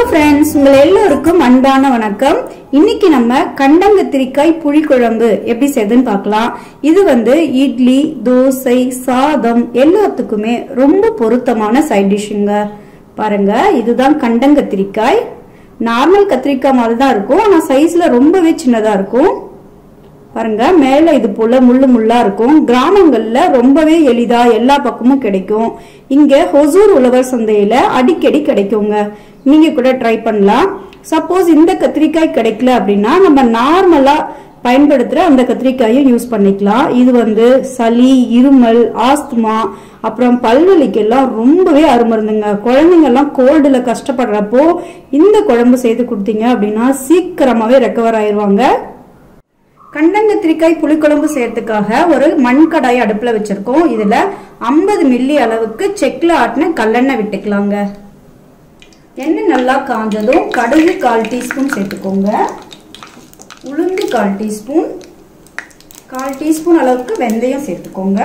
friends உங்கள் எல்லோருக்கும் அன்பான வணக்கம் இன்னைக்கு நம்ம கண்டங்கத்திரிக்காய் புளிக்குழம்பு எப்படி செய்யுதுன்னு பார்க்கலாம் இது வந்து இட்லி தோசை சாதம் எல்லாத்துக்குமே ரொம்ப பொருத்தமான சைட் டிஷ்ஷுங்க பாருங்க இதுதான் கண்டங்கத்திரிக்காய் நார்மல் கத்திரிக்காய் மாதிரி தான் இருக்கும் ஆனா சைஸ்ல ரொம்பவே சின்னதா இருக்கும் பாருங்க மேல இது போல முள்ளு முள்ளா இருக்கும் கிராமங்கள்ல ரொம்பவே எளிதா எல்லா பக்கமும் கிடைக்கும் இங்க ஹொசூர் உழவர் சந்தையில அடிக்கடி கிடைக்குங்க நீங்க கூட ட்ரை பண்ணலாம் சப்போஸ் இந்த கத்திரிக்காய் கிடைக்கல அப்படின்னா நம்ம நார்மலா பயன்படுத்துற அந்த கத்திரிக்காயும் யூஸ் பண்ணிக்கலாம் இது வந்து சளி இருமல் ஆஸ்துமா அப்புறம் பல்வலிக்கெல்லாம் ரொம்பவே அருமருந்துங்க குழந்தைங்க எல்லாம் கோல்டுல கஷ்டப்படுறப்போ இந்த குழம்பு செய்து கொடுத்தீங்க அப்படின்னா சீக்கிரமாவே ரெக்கவர் ஆயிருவாங்க கண்டங்கத்திரிக்காய் புளிக்குழம்பு செய்யறதுக்காக ஒரு மண் கடாய் அடுப்புல வச்சிருக்கோம் இதுல 50 மில்லி அளவுக்கு செக்ல ஆட்டின கல்லெண்ணெய் விட்டுக்கலாங்க எண்ணெய் நல்லா காஞ்சதும் கடுகு கால் டீஸ்பூன் சேர்த்துக்கோங்க உளுந்து கால் டீஸ்பூன் கால் டீஸ்பூன் அளவுக்கு வெந்தயம் சேர்த்துக்கோங்க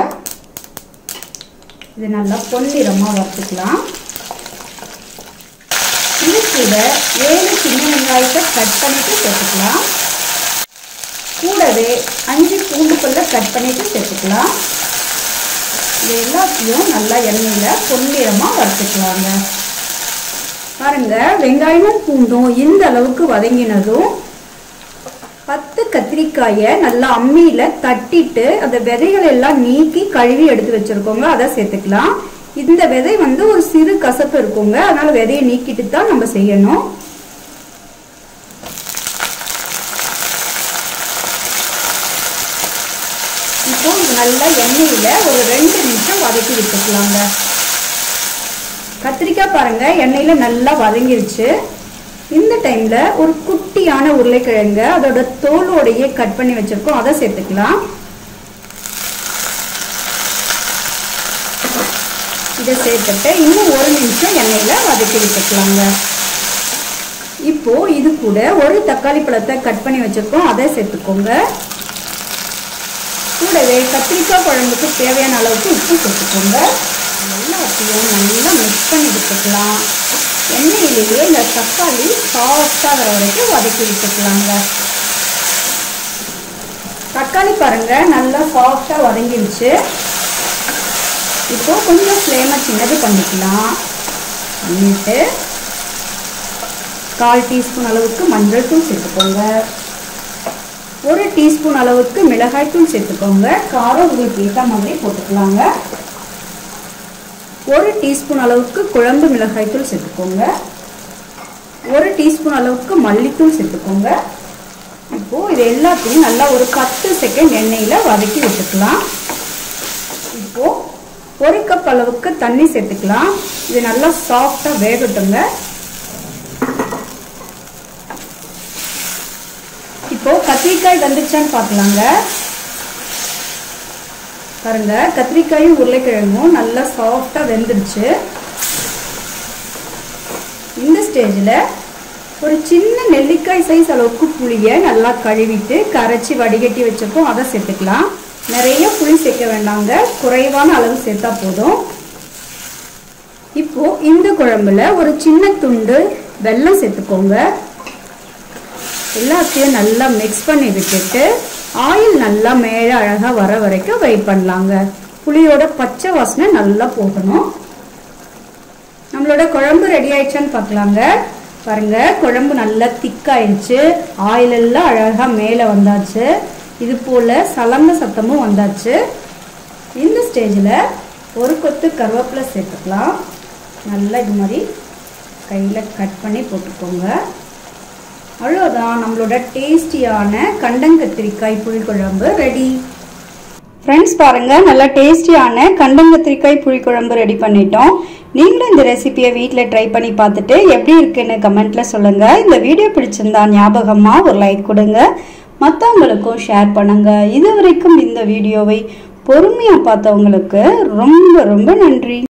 இது நல்லா பொன்னிறமா வறுத்துக்கலாம் இது கூட ஏழு சின்ன வெங்காயத்தை கட் பண்ணிட்டு சேர்த்துக்கலாம் கூடவே அஞ்சு பூண்டு பல்ல கட் பண்ணிட்டு சேர்த்துக்கலாம் இது எல்லாத்தையும் நல்லா எண்ணெயில் பொன்னிறமாக வறுத்துக்கலாங்க பாருங்க வெங்காயமும் பூண்டும் இந்த அளவுக்கு வதங்கினதும் பத்து கத்திரிக்காயை நல்லா அம்மியில தட்டிட்டு அந்த விதைகள் எல்லாம் நீக்கி கழுவி எடுத்து வச்சிருக்கோங்க அதை சேர்த்துக்கலாம் இந்த விதை வந்து ஒரு சிறு கசப்பு இருக்குங்க அதனால விதையை நீக்கிட்டு தான் நம்ம செய்யணும் இப்போ இது நல்லா எண்ணெயில ஒரு ரெண்டு நிமிஷம் வதக்கி விட்டுக்கலாங்க கத்திரிக்காய் பாருங்க எண்ணெயில நல்லா வதங்கிருச்சு இந்த டைம்ல ஒரு குட்டியான உருளைக்கிழங்க அதோட தோலோடையே கட் பண்ணி வச்சிருக்கோம் அதை சேர்த்துக்கலாம் இதை சேர்த்துட்டு இன்னும் ஒரு நிமிஷம் எண்ணெயில வதக்கி விட்டுக்கலாங்க இப்போ இது கூட ஒரு தக்காளி பழத்தை கட் பண்ணி வச்சிருக்கோம் அதை சேர்த்துக்கோங்க கூடவே கத்திரிக்காய் குழம்புக்கு தேவையான அளவுக்கு உப்பு சேர்த்துக்கோங்க எல்லாத்தையும் நல்லா மிக்ஸ் பண்ணி விட்டுக்கலாம் எண்ணெயிலேயே இந்த தக்காளி சாஃப்டாகிற வரைக்கும் வதக்கி விட்டுக்கலாங்க தக்காளி பாருங்க நல்லா சாஃப்டாக வதங்கிடுச்சு இப்போ கொஞ்சம் ஃப்ளேமை சின்னது பண்ணிக்கலாம் பண்ணிட்டு கால் டீஸ்பூன் அளவுக்கு மஞ்சள் தூள் சேர்த்துக்கோங்க ஒரு டீஸ்பூன் அளவுக்கு மிளகாய்த்தூள் சேர்த்துக்கோங்க காரம் உங்களுக்கு ஏற்ற மாதிரி போட்டுக்கலாங்க ஒரு டீஸ்பூன் அளவுக்கு குழம்பு மிளகாய்த்தூள் சேர்த்துக்கோங்க ஒரு டீஸ்பூன் அளவுக்கு மல்லித்தூள் சேர்த்துக்கோங்க இப்போ இது எல்லாத்தையும் நல்லா ஒரு பத்து செகண்ட் எண்ணெயில் வதக்கி விட்டுக்கலாம் இப்போ ஒரு கப் அளவுக்கு தண்ணி சேர்த்துக்கலாம் இது நல்லா சாஃப்டாக வேகட்டுங்க இப்போ கத்திரிக்காய் வந்துச்சான்னு பார்க்கலாங்க பாருங்க கத்திரிக்காயும் உருளைக்கிழங்கும் நல்லா சாஃப்டாக வெந்துடுச்சு இந்த ஸ்டேஜில் ஒரு சின்ன நெல்லிக்காய் சைஸ் அளவுக்கு புளியை நல்லா கழுவிட்டு கரைச்சி வடிகட்டி வச்சிருக்கோம் அதை சேர்த்துக்கலாம் நிறைய புளி சேர்க்க வேண்டாங்க குறைவான அளவு சேர்த்தா போதும் இப்போ இந்த குழம்புல ஒரு சின்ன துண்டு வெல்லம் சேர்த்துக்கோங்க எல்லாத்தையும் நல்லா மிக்ஸ் பண்ணி விட்டுட்டு ஆயில் நல்லா மேலே அழகாக வர வரைக்கும் வெயிட் பண்ணலாங்க புளியோட பச்சை வாசனை நல்லா போகணும் நம்மளோட குழம்பு ரெடி ஆயிடுச்சான்னு பார்க்கலாங்க பாருங்க குழம்பு நல்லா திக்காயிடுச்சு ஆயில் எல்லாம் அழகாக மேலே வந்தாச்சு இது போல் சலந்த சத்தமும் வந்தாச்சு இந்த ஸ்டேஜில் ஒரு கொத்து கருவேப்பிலை சேர்த்துக்கலாம் நல்லா இது மாதிரி கையில் கட் பண்ணி போட்டுக்கோங்க அவ்வளோதான் நம்மளோட டேஸ்டியான கண்டங்கத்திரிக்காய் புளிக்குழம்பு ரெடி ஃப்ரெண்ட்ஸ் பாருங்க நல்லா டேஸ்டியான கண்டங்கத்திரிக்காய் புளிக்குழம்பு ரெடி பண்ணிட்டோம் நீங்களும் இந்த ரெசிபியை வீட்டில் ட்ரை பண்ணி பார்த்துட்டு எப்படி இருக்குன்னு கமெண்ட்ல சொல்லுங்க இந்த வீடியோ பிடிச்சிருந்தா ஞாபகமா ஒரு லைக் கொடுங்க மற்றவங்களுக்கும் ஷேர் பண்ணுங்க இது வரைக்கும் இந்த வீடியோவை பொறுமையாக பார்த்தவங்களுக்கு ரொம்ப ரொம்ப நன்றி